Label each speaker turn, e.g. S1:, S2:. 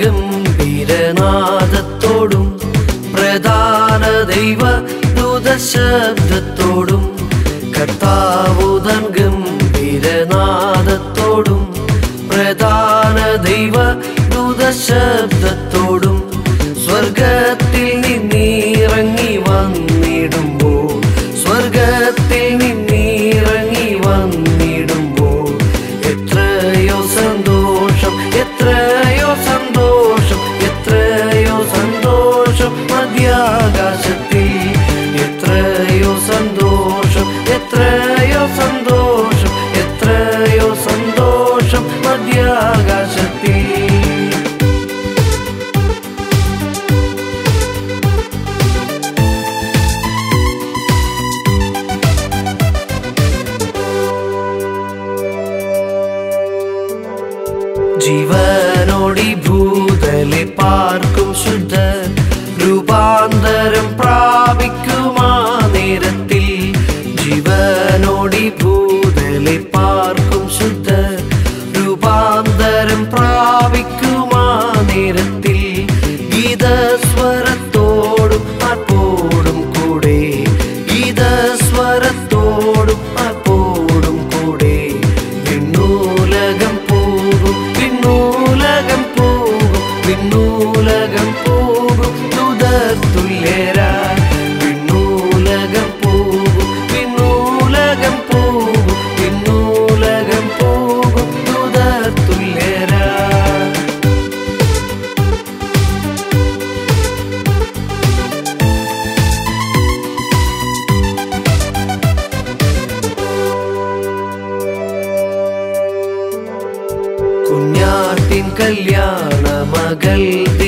S1: ഗംഭീരനാദത്തോടും പ്രധാന ദൈവ ദൂതശബ്ദത്തോടും കർത്താവുതൻ ഗംഭീരനാദത്തോടും പ്രധാന ദൈവ ദൂതശബ്ദത്തോടും സ്വർഗത്തിൽ നിന്നിറങ്ങി വന്നിടുമ്പോൾ സ്വർഗത്തിൽ നിന്നിറങ്ങി വന്നിടുമ്പോൾ എത്രയോ സന്തോഷം എത്രയോ സന്തോഷം എത്രയോ സന്തോഷം മധ്യാകാശത്തിൽ എത്രയോ സന്തോഷം എത്രയോ സന്തോഷം എത്രയോ സന്തോഷം മധ്യാകാശത്തിൽ ജീവനോടി ഭൂതലെ പാർക്കും ശുദ്ധ രൂപാന്തരം പ്രാപിക്കുമാ നേരത്തിൽ ജീവനോടി ഭൂതലെ പാർക്കും ശുദ്ധ രൂപാന്തരം പ്രാപിക്കുമാ നേരത്തിൽ ഗീതസ്വരത്തോടും ആർപ്പോടും കൂടെ ഗീതസ്വരത്തോടും ആർപ്പോടും കൂടെ വിണ്ണൂലകം പോകും വിണ്ണൂലകം പോകും വിണ്ണൂലകം പോകും തുതർ തുല്യരായി വിണ്ണൂലകം പോകും വിണ്ണൂലകം പോകും വിണ്ണൂലകം പോകും തുതർ തുല്യരായി കുഞ്ഞാട്ടിൻ കല്യാണ മകൾ